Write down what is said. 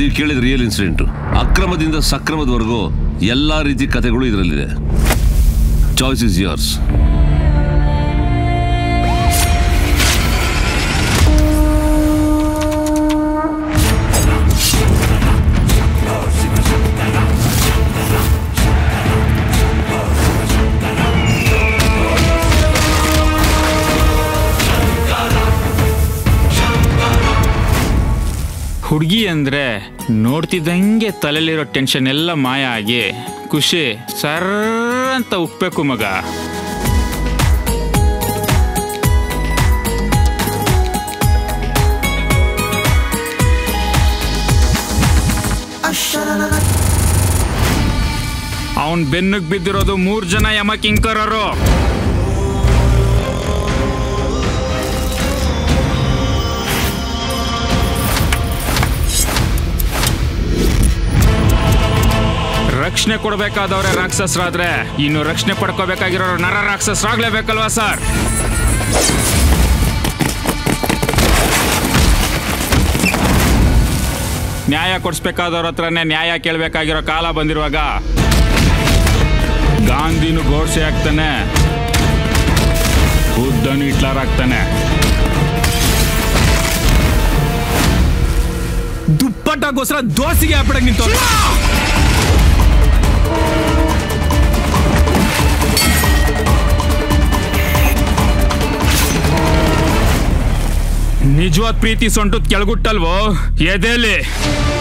ನೀವು ಕೇಳಿದ real incident ಅಕ್ರಮದಿಂದ ಸಕ್ರಮದವರೆಗೂ ಎಲ್ಲ ರೀತಿ ಕಥೆಗಳು ಇದರಲ್ಲಿದೆ ಚಾಯ್ಸ್ ಇಸ್ yours ಹುಡುಗಿ ಅಂದ್ರೆ ನೋಡ್ತಿದ್ದಂಗೆ ತಲೆಲಿರೋ ಟೆನ್ಷನ್ ಎಲ್ಲ ಮಾಯ ಆಗಿ ಖುಷಿ ಸರ್ ಅಂತ ಉಪ್ಬೇಕು ಮಗ ಅವನ್ ಬೆನ್ನಿಗೆ ಬಿದ್ದಿರೋದು ಮೂರ್ ಜನ ಯಮ ಕಿಂಕರರು ರಕ್ಷಣೆ ಕೊಡಬೇಕಾದವ್ರೆ ರಾಕ್ಷಸರಾದ್ರೆ ಇನ್ನು ರಕ್ಷಣೆ ಪಡ್ಕೋಬೇಕಾಗಿರೋರು ನರ ರಾಕ್ಷಸರಾಗ್ಲೇಬೇಕಲ್ವಾ ಸರ್ ನ್ಯಾಯ ಕೊಡಿಸ್ಬೇಕಾದವ್ರ ಹತ್ರನೇ ನ್ಯಾಯ ಕೇಳಬೇಕಾಗಿರೋ ಕಾಲ ಬಂದಿರುವಾಗ ಗಾಂಧಿನೂ ಗೋಡ್ಸೆ ಆಗ್ತಾನೆ ಬುದ್ಧನು ಹಿಟ್ಲರ್ ಆಗ್ತಾನೆ ದುಪ್ಪಟ್ಟಾಗೋಸ್ಕರ ದೋಸಿಗೆ ಹಾಪಿಡಕ್ ನಿಂತ ನಿಜವಾದ ಪ್ರೀತಿ ಸೊಂಟದ್ ಕೆಳಗುಟ್ಟಲ್ವೋ ಎದೆಲಿ